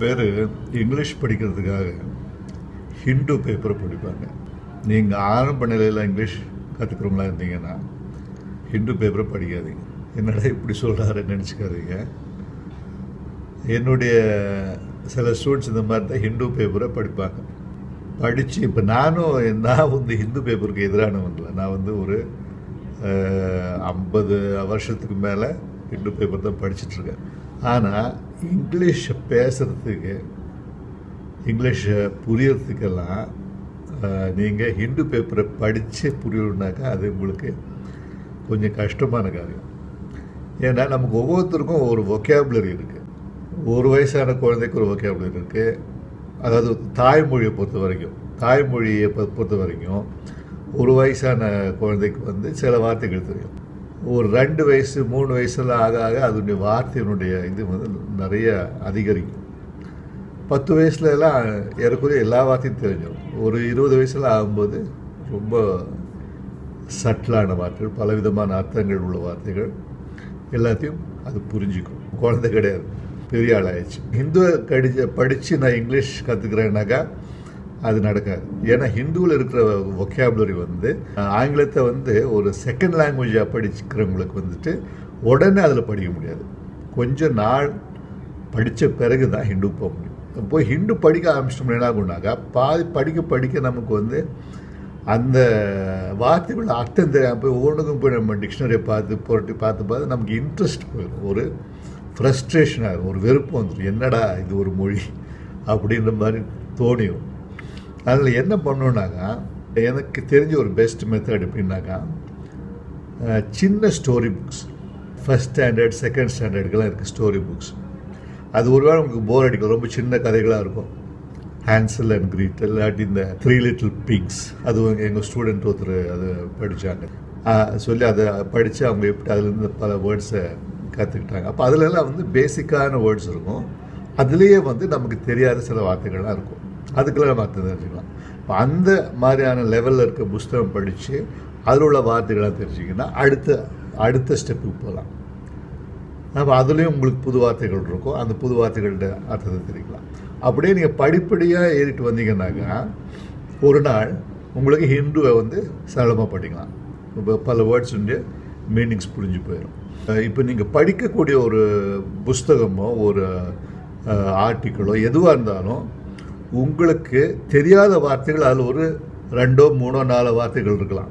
பேர் இங்கிலீஷ் படிக்கிறதுக்காக ஹிந்து பேப்பரை படிப்பாங்க நீங்கள் ஆரம்ப நிலையில் இங்கிலீஷ் கற்றுக்குறவங்களா இருந்தீங்கன்னா ஹிந்து பேப்பரை படிக்காதீங்க என்னடா இப்படி சொல்கிறாருன்னு நினச்சிக்காதீங்க என்னுடைய சில ஸ்டூடெண்ட்ஸ் இந்த மாதிரி தான் ஹிந்து பேப்பரை படிப்பாங்க படித்து இப்போ நானும் நான் வந்து ஹிந்து பேப்பருக்கு எதிரானவன் இல்லை நான் வந்து ஒரு ஐம்பது வருஷத்துக்கு மேலே ஹிந்து பேப்பர் தான் படிச்சிட்ருக்கேன் ஆனால் இங்கிலீஷை பேசுகிறதுக்கு இங்கிலீஷை புரியறதுக்கெல்லாம் நீங்கள் ஹிந்து பேப்பரை படித்து புரியணுன்னாக்கா அது உங்களுக்கு கொஞ்சம் கஷ்டமான காரியம் ஏன்னா நமக்கு ஒவ்வொருத்தருக்கும் ஒரு ஒகேபுலரி இருக்குது ஒரு வயசான குழந்தைக்கு ஒரு ஒகேபுலரி இருக்குது அதாவது தாய்மொழியை பொறுத்த வரைக்கும் தாய்மொழியை பொ- பொறுத்த வரைக்கும் ஒரு வயசான குழந்தைக்கு வந்து சில வார்த்தைகள் தெரியும் ஒரு ரெண்டு வயசு மூணு வயசுல ஆக ஆக அதனுடைய வார்த்தையினுடைய இது வந்து நிறைய அதிகரிக்கும் பத்து வயசுல எல்லாம் ஏறக்குறைய எல்லா வார்த்தையும் தெரிஞ்சிடும் ஒரு இருபது வயசுல ஆகும்போது ரொம்ப சட்டிலான வார்த்தைகள் பலவிதமான அர்த்தங்கள் உள்ள வார்த்தைகள் எல்லாத்தையும் அது புரிஞ்சுக்கும் குழந்தை கிடையாது பெரிய ஆள் ஆயிடுச்சு ஹிந்து கடிச்ச படித்து நான் இங்கிலீஷ் கற்றுக்கிறேன்னாக்கா அது நடக்காது ஏன்னா ஹிந்துவில் இருக்கிற ஒகேபுலரி வந்து அஹ், ஆங்கிலத்தை வந்து ஒரு செகண்ட் லாங்குவேஜாக படிச்சுக்கிறவங்களுக்கு வந்துட்டு உடனே அதில் படிக்க முடியாது கொஞ்ச நாள் படித்த பிறகு தான் ஹிந்து போக முடியும் இப்போ ஹிந்து படிக்க ஆரம்பிச்சிட்டோம்னா என்ன ஆகும்னாக்கா பாதி படிக்க படிக்க நமக்கு வந்து அந்த வார்த்தைகள் அர்த்தம் தெரியாமல் போய் ஒவ்வொன்றுக்கும் போய் நம்ம டிக்ஷனரியை பார்த்து புரட்டி பார்த்து பார்த்து நமக்கு இன்ட்ரெஸ்ட் போயிடும் ஒரு ஃப்ரஸ்ட்ரேஷன் ஆகும் ஒரு வெறுப்பு வந்துடும் என்னடா இது ஒரு மொழி அப்படின்ற மாதிரி தோணிடும் அதில் என்ன பண்ணணுன்னாக்கா எனக்கு தெரிஞ்ச ஒரு பெஸ்ட் மெத்தட் எப்படின்னாக்கா அஹ், சின்ன story books first standard second ஸ்டாண்டர்டுக்கெல்லாம் இருக்குது ஸ்டோரி புக்ஸ் அது ஒருவேளை உங்களுக்கு போர் அடிக்கும் ரொம்ப சின்ன கதைகளாக இருக்கும் ஹான்சல் அண்ட் கிரீட் இல்லாட்டி இந்த த்ரீ லிட்டில் பிங்ஸ் அது எங்கள் ஸ்டூடெண்ட் ஒருத்தர் அது படித்தாங்க சொல்லி அதை படித்து அவங்க எப்படி அதுலேருந்து பல வேர்ட்ஸை கற்றுக்கிட்டாங்க அப்போ அதுலலாம் வந்து பேசிக்கான வேர்ட்ஸ் இருக்கும் அதுலேயே வந்து நமக்கு தெரியாத சில வார்த்தைகள்லாம் இருக்கும் அதுக்கெல்லாம் நம்ம அர்த்தம் தெரிஞ்சுக்கலாம் இப்போ அந்த மாதிரியான லெவலில் இருக்க புஸ்தகம் படித்து அதில் உள்ள வார்த்தைகள்லாம் தெரிஞ்சிங்கன்னா அடுத்த அடுத்த ஸ்டெப்புக்கு போகலாம் அப்போ அதுலேயும் உங்களுக்கு புது வார்த்தைகள் இருக்கும் அந்த புது வார்த்தைகளோட அர்த்தத்தை தெரிவிக்கலாம் அப்படியே நீங்கள் படிப்படியாக ஏறிட்டு வந்தீங்கன்னாக்கா ஒரு நாள் உங்களுக்கு ஹிந்துவை வந்து சரளமாக படிக்கலாம் இப்போ பல வேர்ட்ஸுடைய மீனிங்ஸ் புரிஞ்சு போயிடும் இப்போ நீங்கள் படிக்கக்கூடிய ஒரு புஸ்தகமோ ஒரு ஆர்டிக்கிளோ எதுவாக இருந்தாலும் உங்களுக்கு தெரியாத வார்த்தைகள் அதில் ஒரு ரெண்டோ மூணோ நாலோ வார்த்தைகள் இருக்கலாம்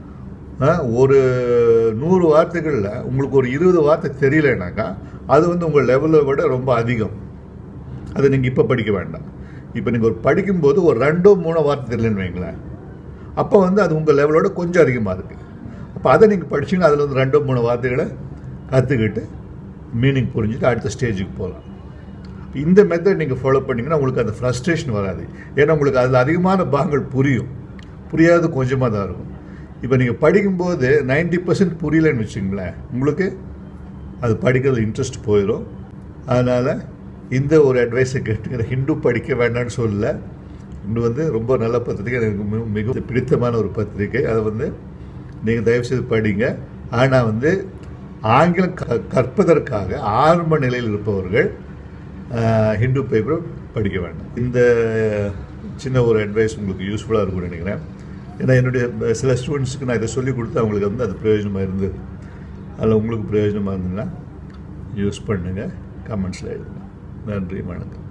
ஆ, ஒரு நூறு வார்த்தைகளில் உங்களுக்கு ஒரு இருபது வார்த்தை தெரியலனாக்கா அது வந்து உங்கள் லெவலை விட ரொம்ப அதிகம் அது நீங்கள் இப்போ படிக்க வேண்டாம் இப்போ நீங்கள் ஒரு படிக்கும்போது ஒரு ரெண்டோ மூணோ வார்த்தை தெரியலன்னு வைங்களேன் அப்போ வந்து அது உங்கள் லெவலோட கொஞ்சம் அதிகமாக இருக்குது அப்போ அதை நீங்கள் படிச்சீங்கன்னா அதில் வந்து ரெண்டோ மூணு வார்த்தைகளை கற்றுக்கிட்டு மீனிங் புரிஞ்சுட்டு அடுத்த ஸ்டேஜுக்கு போகலாம் இந்த மெத்தட் நீங்கள் ஃபாலோ பண்ணீங்கன்னா உங்களுக்கு அந்த ஃப்ரஸ்ட்ரேஷன் வராது ஏன்னா உங்களுக்கு அதில் அதிகமான பாகங்கள் புரியும் புரியாது கொஞ்சமாக தான் இருக்கும் இப்போ நீங்கள் படிக்கும்போது 90% பர்சன்ட் புரியலன்னு வச்சுங்களேன் உங்களுக்கு அது படிக்கிறது இன்ட்ரெஸ்ட் போயிடும் அதனால் இந்த ஒரு அட்வைஸை கேட்டுக்கிற ஹிந்து படிக்க வேண்டாம்னு சொல்லல ஹிந்து வந்து ரொம்ப நல்ல பத்திரிக்கை எனக்கு மிக மிகவும் பிடித்தமான ஒரு பத்திரிக்கை அதை வந்து நீங்கள் தயவுசெய்து படிங்க ஆனால் வந்து ஆங்கிலம் க கற்பதற்காக ஆரம்ப நிலையில் இருப்பவர்கள் ஆஹ், ஹிந்து பேப்பர் படிக்க வேண்டாம் இந்த சின்ன ஒரு அட்வைஸ் உங்களுக்கு யூஸ்ஃபுல்லாக இருக்கும்னு நினைக்கிறேன் ஏன்னா என்னுடைய சில ஸ்டூடெண்ட்ஸுக்கு நான் இதை சொல்லி கொடுத்து அவங்களுக்கு வந்து அது பிரயோஜனமாக இருந்தது அதில் உங்களுக்கு பிரயோஜனமாக இருந்ததுன்னா யூஸ் பண்ணுங்கள் கமெண்ட்ஸில் எழுதுங்க நன்றி வணக்கம்